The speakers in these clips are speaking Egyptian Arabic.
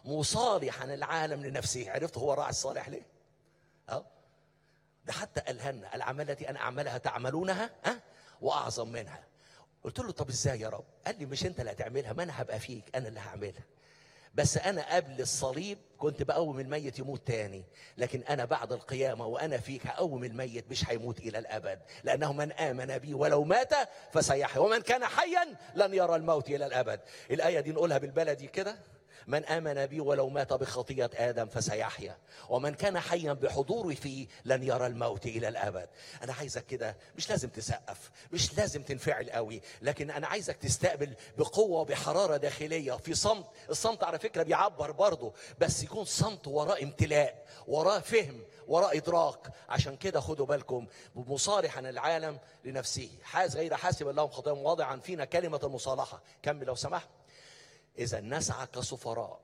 مصالحا العالم لنفسه عرفت هو راعي الصالح ليه اه ده حتى قالها لنا الاعمال التي انا اعملها تعملونها ها واعظم منها قلت له طب ازاي يا رب قال لي مش انت اللي هتعملها ما انا هبقى فيك انا اللي هعملها بس انا قبل الصليب كنت بقوم الميت يموت تاني لكن انا بعد القيامه وانا فيك هقوم الميت مش هيموت الى الابد لانه من امن بي ولو مات فسيحيا ومن كان حيا لن يرى الموت الى الابد الايه دي نقولها بالبلدي كده من آمن بي ولو مات بخطية آدم فسيحيا ومن كان حيا بحضوري فيه لن يرى الموت إلى الأبد أنا عايزك كده مش لازم تسقف مش لازم تنفعل قوي لكن أنا عايزك تستقبل بقوة وبحرارة داخلية في صمت الصمت على فكرة بيعبر برضه بس يكون صمت وراه امتلاء وراه فهم وراء إدراك عشان كده خدوا بالكم مصالحا العالم لنفسه حاز غير حاسب لهم خطاياهم واضعا فينا كلمة المصالحة كمل لو سمحت إذا نسعى كسفراء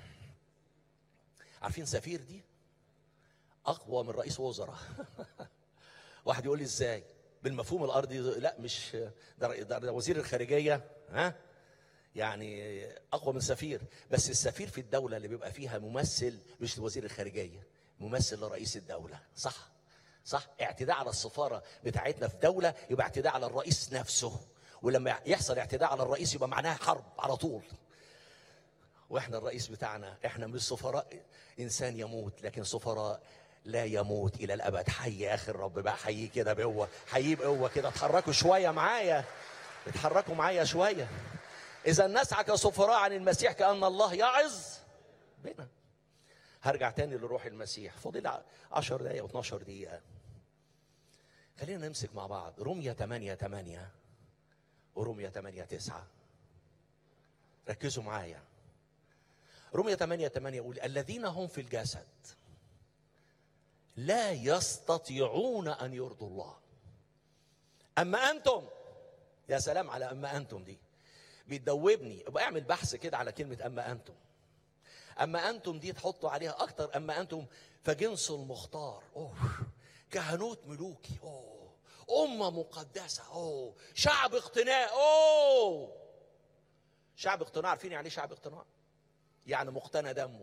عارفين سفير دي أقوى من رئيس وزراء واحد يقول لي إزاي بالمفهوم الأرضي لا مش ده, ده, ده وزير الخارجية ها يعني أقوى من سفير بس السفير في الدولة اللي بيبقى فيها ممثل مش وزير الخارجية ممثل لرئيس الدولة صح صح اعتداء على السفارة بتاعتنا في دولة يبقى اعتداء على الرئيس نفسه ولما يحصل اعتداء على الرئيس يبقى معناها حرب على طول واحنا الرئيس بتاعنا احنا مش سفراء انسان يموت لكن سفراء لا يموت الى الابد حي يا اخي الرب بقى حييه كده بقوه حييه بقوه كده اتحركوا شويه معايا اتحركوا معايا شويه اذا نسعى كسفراء عن المسيح كان الله يعظ بنا هرجع تاني لروح المسيح فاضل 10 دقايق و 12 دقيقه خلينا نمسك مع بعض رمية 8 8 ورمية 8 9 ركزوا معايا رمية 8 8 يقول الذين هم في الجسد لا يستطيعون ان يرضوا الله اما انتم يا سلام على اما انتم دي بتدوبني ابقى اعمل بحث كده على كلمه اما انتم اما انتم دي تحطوا عليها اكتر اما انتم فجنس المختار اوه كهنوت ملوكي اوه امه مقدسه اوه شعب اقتناء اوه شعب اقتناع عارفين يعني ايه شعب اقتناع يعني مقتنى دمه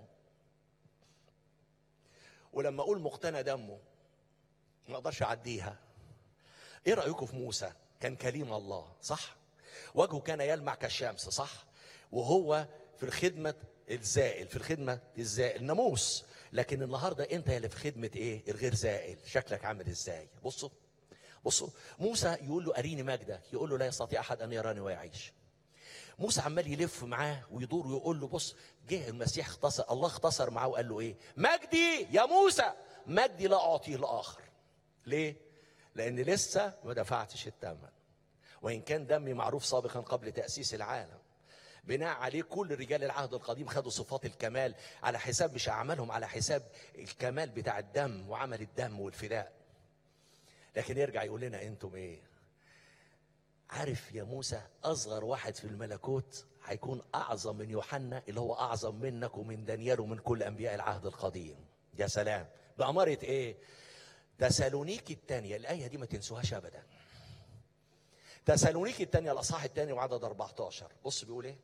ولما اقول مقتنى دمه ما اقدرش اعديها ايه رايكم في موسى كان كليم الله صح وجهه كان يلمع كالشمس صح وهو في الخدمه الزائل في الخدمه الزائل ناموس لكن النهارده انت اللي في خدمه ايه الغير زائل شكلك عامل ازاي بصوا بصوا موسى يقول له اريني مجدك يقول له لا يستطيع احد ان يراني ويعيش موسى عمال يلف معاه ويدور ويقول له بص جه المسيح اختصر الله اختصر معاه وقال له ايه مجدي يا موسى مجدي لا اعطيه لاخر ليه لان لسه ما دفعتش الثمن وان كان دمي معروف سابقا قبل تاسيس العالم بناء عليه كل رجال العهد القديم خدوا صفات الكمال على حساب مش اعمالهم على حساب الكمال بتاع الدم وعمل الدم والفداء لكن يرجع يقول لنا انتم ايه عارف يا موسى اصغر واحد في الملكوت هيكون اعظم من يوحنا اللي هو اعظم منك ومن دانيال ومن كل انبياء العهد القديم يا سلام بأمارة ايه تسالونيكي الثانية الآية دي ما تنسوهاش أبدا تسالونيكي الثانية الأصحاح الثاني وعدد 14 بص بيقول ايه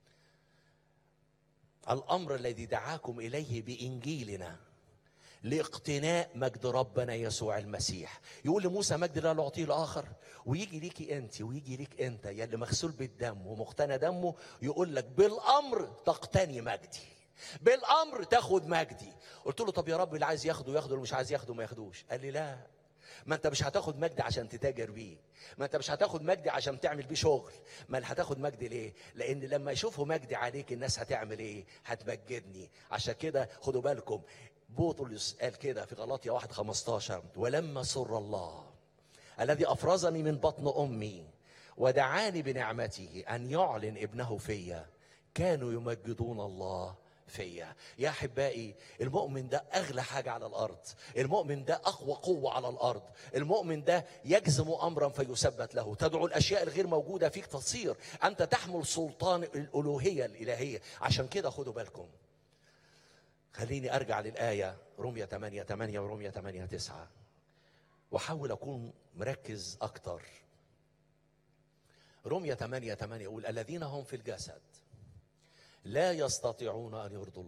الأمر الذي دعاكم إليه بإنجيلنا لاقتناء مجد ربنا يسوع المسيح يقول لموسى مجد لا نعطيه الاخر ويجي ليكي انت ويجي ليك انت يا اللي مغسول بالدم ومقتنى دمه يقول لك بالامر تقتني مجدي بالامر تاخد مجدي قلت له طب يا رب اللي عايز ياخده ياخده اللي مش عايز ياخده ما ياخدوش قال لي لا ما انت مش هتاخد مجد عشان تتاجر بيه ما انت مش هتاخد مجد عشان تعمل بيه شغل ما هتاخد مجد ليه لان لما يشوفوا مجد عليك الناس هتعمل ايه هتمجدني عشان كده خدوا بالكم بطرس قال كده في غلاطيا 1 15 ولما سر الله الذي افرزني من بطن امي ودعاني بنعمته ان يعلن ابنه فيا كانوا يمجدون الله فيا يا احبائي المؤمن ده اغلى حاجه على الارض المؤمن ده اقوى قوه على الارض المؤمن ده يجزم امرا فيثبت له تدعو الاشياء الغير موجوده فيك تصير انت تحمل سلطان الالوهيه الالهيه عشان كده خدوا بالكم خليني ارجع للايه رميه 8 8 ورميه 8 9 واحاول اكون مركز اكتر رميه 8 8 يقول الذين هم في الجسد لا يستطيعون ان يرضوا الله